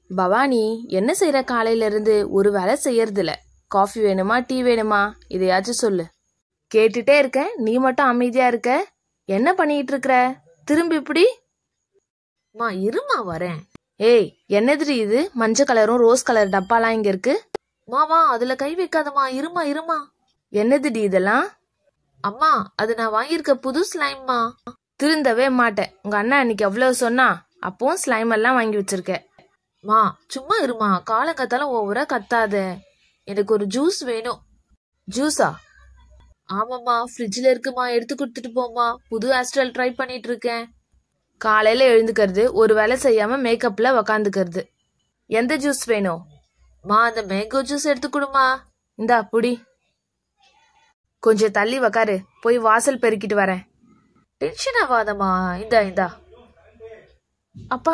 பவானி என்ன செய்யற காலையில இருந்து ஒரு வேலை செய்யறதில்ல காஃபி வேணுமா டீ வேணுமா இதையாச்சும் சொல்லு கேட்டுட்டே இருக்கேன் நீ மட்டும் அமைதியா இருக்க என்ன பண்ணிட்டு இருக்கற திரும்பி இப்படி மா இருமா வரேன் ஏய் என்னதுடி இது மஞ்சள் கலரும் ரோஸ் கலர் டப்பாலாம் இங்க இருக்கு மாமா அதுல கை வைக்காதம்மா இருமா இருமா என்னதுடி இதெல்லாம் அம்மா அது நான் வாங்கியிருக்க புது ஸ்லைம்மா திருந்தவே மாட்டேன் உங்க அண்ணா அன்னைக்கு எவ்வளவு சொன்னா அப்பவும் ஸ்லைம் எல்லாம் வாங்கி வச்சிருக்க மா சும்மா இருமா காலங்கத்தால ஓவரா கத்தாத எனக்கு ஒரு ஜூஸ் வேணும் ஜூஸா ஆமாம்மா ஃப்ரிட்ஜ்ல இருக்குமா எடுத்து கொடுத்துட்டு போமா புது ஹேர்ஸ்டைல் ட்ரை பண்ணிட்டு இருக்கேன் காலையில எழுந்துக்கிறது ஒரு வேலை செய்யாம மேக்கப்ல உக்காந்துக்கிறது எந்த ஜூஸ் வேணும் மா அந்த மேங்கோ ஜூஸ் எடுத்து கொடுமா இந்தா புடி கொஞ்சம் தள்ளி உக்காரு போய் வாசல் பெருக்கிட்டு வரேன் டென்ஷன் ஆகாதம்மா இந்தா இந்தா அப்பா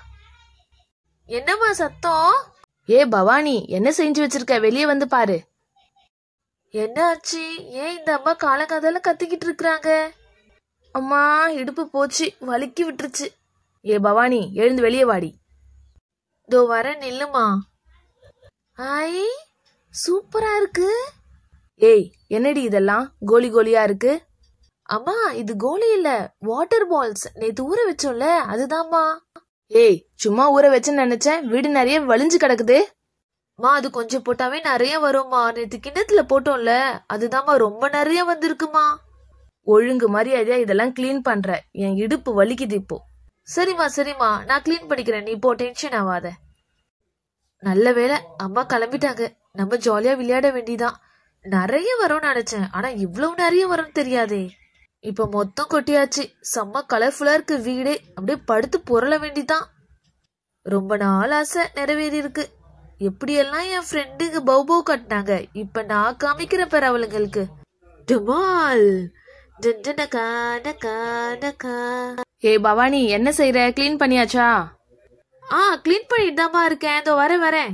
என்னம்மா சத்தம் ஏ பவானி என்ன செஞ்சு வச்சிருக்க வெளியே வந்து பாரு என்ன ஆச்சு ஏன் இந்த அம்மா காலங்காதால கத்திக்கிட்டு இருக்கிறாங்க அம்மா இடுப்பு போச்சு வலிக்கி விட்டுருச்சு ஏ பவானி எழுந்து வெளியே வாடி இதோ வர நில்லுமா ஐ சூப்பரா இருக்கு ஏய் என்னடி இதெல்லாம் கோலி கோலியா இருக்கு அம்மா இது கோலி இல்ல வாட்டர் பால்ஸ் நேத்து ஊற வச்சோம்ல அதுதாம்மா ஏய் சும்மா ஊற வச்சுன்னு நினைச்சேன் வீடு நிறைய வலிஞ்சு கிடக்குது மா அது கொஞ்சம் போட்டாவே நிறைய வரும்மா நேத்து கிண்ணத்துல போட்டோம்ல அதுதாம்மா ரொம்ப நிறைய வந்திருக்குமா ஒழுங்கு மரியாதையா இதெல்லாம் க்ளீன் பண்ற என் இடுப்பு வலிக்குது இப்போ சரிம்மா சரிம்மா நான் க்ளீன் பண்ணிக்கிறேன் நீ போ டென்ஷன் ஆகாத நல்ல வேளை அம்மா கிளம்பிட்டாங்க நம்ம ஜாலியா விளையாட வேண்டியதான் நிறைய வரும்னு நினைச்சேன் ஆனா இவ்வளவு நிறைய வரும்னு தெரியாதே இப்ப மொத்தம் கொட்டியாச்சு செம்ம கலர்ஃபுல்லா இருக்கு வீடே அப்படியே படுத்து புரள வேண்டிதான் ரொம்ப நாள் ஆசை நிறைவேறி இருக்கு எப்படியெல்லாம் என் ஃப்ரெண்டுங்க பௌபௌ கட்டினாங்க இப்ப நான் காமிக்கிறேன் பாரு அவளுங்களுக்கு டுமால் டண்டனகா நகா நகா ஏய் பவானி என்ன செய்யற க்ளீன் பண்ணியாச்சா ஆ க்ளீன் பண்ணிட்டு தாம்மா இருக்கேன் இதோ வரேன் வரேன்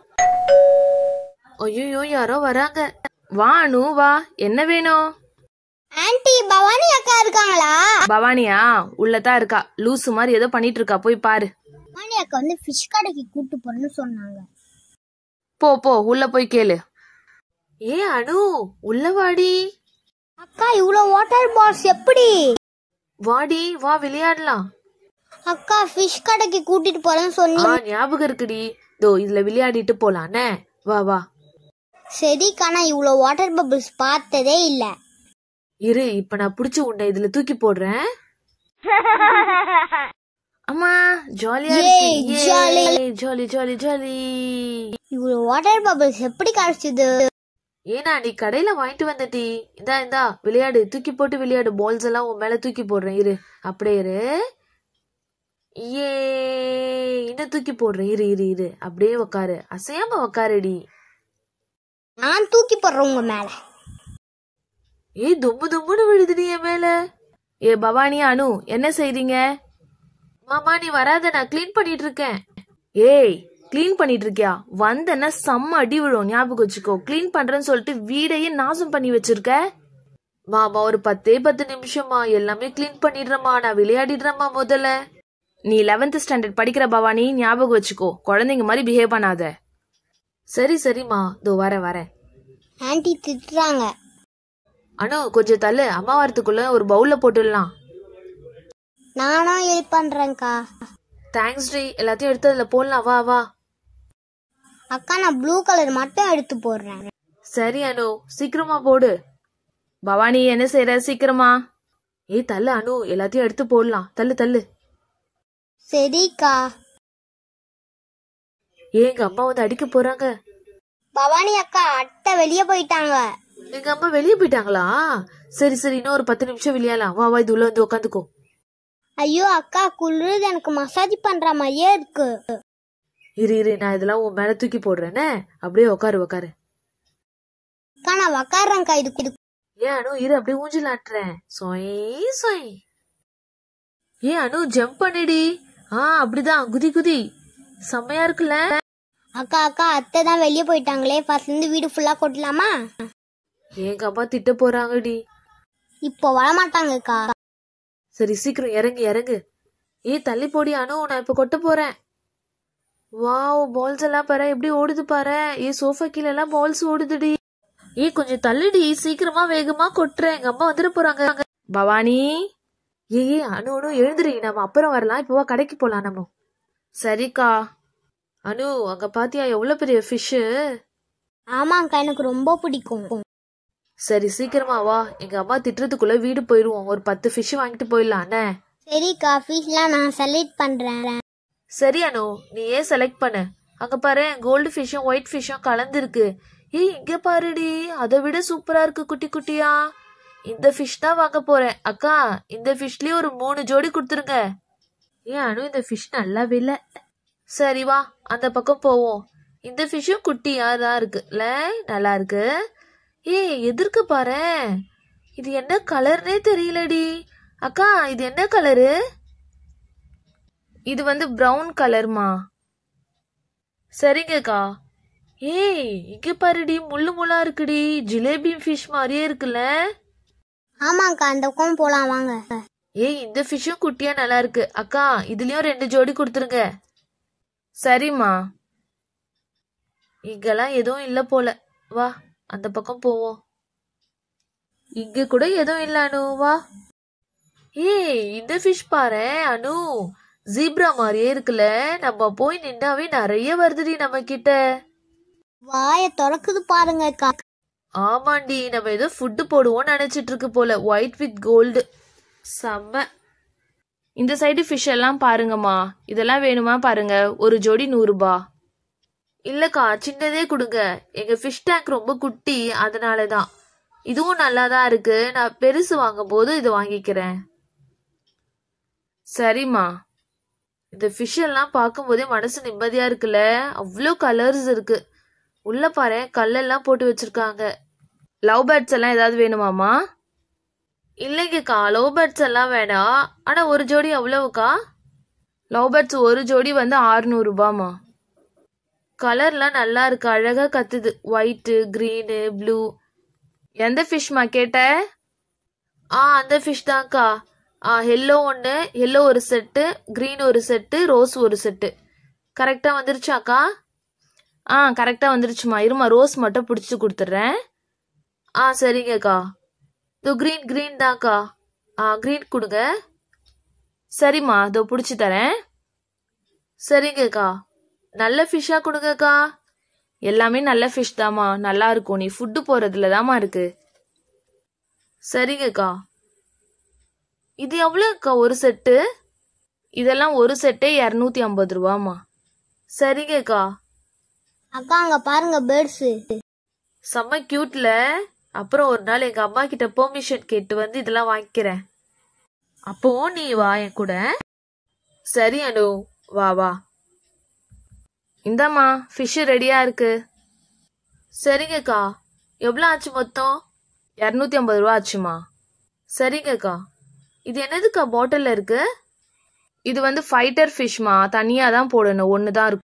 ஐயோ யாரோ வராங்க வா அனு வா என்ன வேணும் ஆன்ட்டி பவானி அக்கா இருக்காங்களா பவானியா உள்ளதான் இருக்கா லூசு மாதிரி ஏதோ பண்ணிட்டு இருக்கா போய் பாரு பவானி அக்கா வந்து ஃபிஷ் கடைக்கு கூட்டு போறேன்னு சொன்னாங்க போ போ உள்ள போய் கேளு ஏ அனு உள்ள வாடி அக்கா இவ்வளோ வாட்டர் பால்ஸ் எப்படி வாடி வா விளையாடலாம் அக்கா ஃபிஷ் கடைக்கு கூட்டிட்டு போறேன்னு ஆ சொன்னீங்க ஞாபகம் இருக்குடி இதோ இதுல விளையாடிட்டு போலானே வா வா சரிக்கா நான் இவ்வளோ வாட்டர் பபிள்ஸ் பார்த்ததே இல்ல இரு இப்ப நான் புடிச்சு உன்னை இதுல தூக்கி போடுறேன் அம்மா ஜாலியா Yay, இருக்கு jolly. ஜாலி ஜாலி ஜாலி இவ்வளோ வாட்டர் பபிள்ஸ் எப்படி கிடைச்சது ஏனா நீ கடையில வாங்கிட்டு வந்தடி இந்தா இந்தா விளையாடு தூக்கி போட்டு விளையாடு பால்ஸ் எல்லாம் உன் மேல தூக்கி போடுறேன் இரு அப்படியே இரு ஏ இன்னும் தூக்கி போடுறேன் இரு இரு இரு அப்படியே உக்காரு அசையாம உக்காருடி நான் தூக்கி போடுறேன் உங்க மேல ஏய் தும்மு தும்முன்னு விழுதுடி என் மேல ஏ பவானி அனு என்ன செய்றீங்க மாமா நீ வராத நான் க்ளீன் பண்ணிட்டு இருக்கேன் ஏய் க்ளீன் பண்ணிட்டு இருக்கியா வந்தேன்னா செம்ம அடி விழும் ஞாபகம் வச்சுக்கோ க்ளீன் பண்றேன்னு சொல்லிட்டு வீடையே நாசம் பண்ணி வச்சிருக்க மாமா ஒரு பத்தே பத்து நிமிஷமா எல்லாமே க்ளீன் பண்ணிடுறேம்மா நான் விளையாடிடுறேம்மா முதல்ல நீ 11th ஸ்டாண்டர்ட் படிக்கிற பவானி ஞாபகம் வச்சுக்கோ குழந்தைங்க மாதிரி பிஹேவ் பண்ணாத சரி சரிம்மா இதோ வரேன் வரேன் ஆன்ட்டி திட்டுறாங்க அனு கொஞ்சம் தள்ளு அம்மா வரத்துக்குள்ள ஒரு பவுல்ல போட்டுடலாம் நானும் ஹெல்ப் பண்றேன்க்கா தேங்க்ஸ் டி எல்லாத்தையும் எடுத்து அதுல போடலாம் வா வா அக்கா நான் ப்ளூ கலர் மட்டும் எடுத்து போடுறேன் சரி அனு சீக்கிரமா போடு பவானி என்ன செய்யற சீக்கிரமா ஏய் தள்ளு அனு எல்லாத்தையும் எடுத்து போடலாம் தள்ளு தள்ளு சரிக்கா ஏன் எங்க அம்மா வந்து அடிக்க போறாங்க பவானி அக்கா அத்தை வெளியே போயிட்டாங்க எங்க அம்மா வெளியே போயிட்டாங்களா சரி சரி இன்னும் ஒரு பத்து நிமிஷம் விளையாடலாம் வா வா இது உள்ள வந்து உட்காந்துக்கோ ஐயோ அக்கா குளிருது எனக்கு மசாஜ் பண்ற மாதிரியே இருக்கு இரு இரு நான் இதெல்லாம் உன் மேல தூக்கி போடுறேனே அப்படியே உட்காரு உட்காரு அக்கா நான் உக்காடுறேன்க்கா இது இது ஏன் அனு இரு அப்படியே ஊஞ்சல் ஆட்டுறேன் சொய் சொய் ஏன் அனு ஜம்ப் பண்ணிடி ஆ அப்படிதான் குதி குதி செம்மையா இருக்குல்ல அக்கா அக்கா அத்தை தான் வெளியே போயிட்டாங்களே ஃபர்ஸ்ட்ல இருந்து வீடு ஃபுல்லா கொட்டலாமா எங்க அம்மா திட்ட போறாங்கடி இப்போ வரமாட்டாங்கக்கா சரி சீக்கிரம் இறங்கு இறங்கு ஏய் தள்ளி போடி அனு நான் இப்ப கொட்ட போறேன் வாவ் பால்ஸ் எல்லாம் பாரு எப்படி ஓடுது பாரு ஏ சோஃபா கீழ எல்லாம் பால்ஸ் ஓடுதுடி ஏய் கொஞ்சம் தள்ளுடி சீக்கிரமா வேகமா கொட்டுறேன் எங்க அம்மா வந்துட போறாங்க பவானி ஏய் ஏய், அனு அனு எழுந்துரி நம்ம அப்புறம் வரலாம் இப்போ வா கடைக்கு போலாம் நம்ம சரிக்கா அனு அங்க பாத்தியா எவ்வளவு பெரிய ஃபிஷ் ஆமாக்கா எனக்கு ரொம்ப பிடிக்கும் சரி சீக்கிரமா வா எங்க அம்மா திட்டுறதுக்குள்ள வீடு போயிருவோம் ஒரு பத்து ஃபிஷ் வாங்கிட்டு போயிடலாம் அண்ணே சரிக்கா ஃபீஸ்லாம் நான் செலக்ட் பண்றேன் சரி அனு நீ ஏன் செலக்ட் பண்ண அங்க பாரு கோல்டு ஃபிஷ்ஷும் ஒயிட் ஃபிஷ்ஷும் கலந்துருக்கு ஏய் இங்க பாருடி அதை விட சூப்பரா இருக்கு குட்டி குட்டியா இந்த ஃபிஷ் தான் வாங்க போறேன் அக்கா இந்த ஃபிஷ்லயே ஒரு மூணு ஜோடி கொடுத்துருங்க ஏன் அனு இந்த ஃபிஷ் நல்லாவே இல்ல சரி வா அந்த பக்கம் போவோம் இந்த ஃபிஷ்ஷும் குட்டியா தான் இருக்குல்ல நல்லா இருக்கு ஏய் எதிர்க்க பாரு இது என்ன கலர்னே தெரியலடி அக்கா இது என்ன கலரு இது வந்து பிரவுன் கலர்மா சரிங்கக்கா ஏய் இங்க பாருடி முள்ளு முள்ளா இருக்குடி ஜிலேபி ஃபிஷ் மாதிரியே இருக்குல்ல ஆமாக்கா அந்த பக்கம் போலாம் வாங்க ஏய் இந்த ஃபிஷ்ஷும் குட்டியா நல்லா இருக்கு அக்கா இதுலயும் ரெண்டு ஜோடி கொடுத்துருங்க சரிம்மா இங்கெல்லாம் எதுவும் இல்ல போல வா அந்த பக்கம் போவோம் இங்க கூட எதுவும் இல்ல அனு வா ஏய் இந்த ஃபிஷ் பாரு அனு ஜீப்ரா மாதிரியே இருக்குல்ல நம்ம போய் நின்னாவே நிறைய வருதுடி நம்ம கிட்ட வாயை திறக்குது பாருங்கக்கா ஆமாண்டி நம்ம ஏதோ ஃபுட்டு போடுவோம்னு நினைச்சிட்டு இருக்கு போல ஒயிட் வித் கோல்டு செம்ம இந்த சைடு ஃபிஷ் எல்லாம் பாருங்கம்மா இதெல்லாம் வேணுமா பாருங்க ஒரு ஜோடி நூறுபா இல்லக்கா சின்னதே கொடுங்க எங்க ஃபிஷ் டேங்க் ரொம்ப குட்டி அதனால தான் இதுவும் நல்லா தான் இருக்கு நான் பெருசு வாங்கும் போது இது வாங்கிக்கிறேன் சரிம்மா இந்த ஃபிஷ் எல்லாம் பார்க்கும்போதே மனசு நிம்மதியா இருக்குல்ல அவ்வளோ கலர்ஸ் இருக்கு உள்ள பாரு கல்லெல்லாம் போட்டு வச்சிருக்காங்க லவ் பேர்ட்ஸ் எல்லாம் ஏதாவது வேணுமாமா இல்லைங்கக்கா லவ் பேர்ட்ஸ் எல்லாம் வேணாம் ஆனா ஒரு ஜோடி எவ்வளவுக்கா லவ் பேர்ட்ஸ் ஒரு ஜோடி வந்து 600 ரூபாமா கலர்லாம் நல்லா இருக்கு அழகா கத்துது ஒயிட்டு கிரீனு ப்ளூ எந்த ஃபிஷ்மா கேட்ட ஆ அந்த ஃபிஷ் தான்க்கா ஆ எல்லோ ஒன்று எல்லோ ஒரு செட்டு க்ரீன் ஒரு செட்டு ரோஸ் ஒரு செட்டு கரெக்டாக வந்துருச்சாக்கா ஆ கரெக்டாக வந்துருச்சுமா இருமா ரோஸ் மட்டும் பிடிச்சி கொடுத்துட்றேன் ஆ சரிங்கக்கா இது க்ரீன் க்ரீன் தான்க்கா ஆ க்ரீன் கொடுங்க சரிம்மா இதோ பிடிச்சி தரேன் சரிங்கக்கா நல்ல ஃபிஷ்ஷாக கொடுங்கக்கா எல்லாமே நல்ல ஃபிஷ் தாம்மா நல்லா இருக்கும் நீ ஃபுட்டு போறதுல தாம்மா இருக்கு சரிங்கக்கா இது எவ்வளோக்கா ஒரு செட்டு இதெல்லாம் ஒரு செட்டே இரநூத்தி ஐம்பது ரூபாம்மா சரிங்கக்கா அக்கா அங்க பாருங்க பேர்ட்ஸு செம்ம கியூட்ல அப்புறம் ஒரு நாள் எங்க அம்மா கிட்ட பெர்மிஷன் கேட்டு வந்து இதெல்லாம் வாங்கிக்கிறேன் அப்போ நீ வா என் கூட சரி அனு வா வா இந்தாம்மா ஃபிஷ் ரெடியா இருக்கு சரிங்கக்கா எவ்வளோ ஆச்சு மொத்தம் இரநூத்தி ஐம்பது ரூபா ஆச்சுமா சரிங்கக்கா இது என்னதுக்கா பாட்டில்ல இருக்கு இது வந்து ஃபைட்டர் ஃபிஷ்மா தனியாக தான் போடணும் ஒன்று தான் இருக்கும்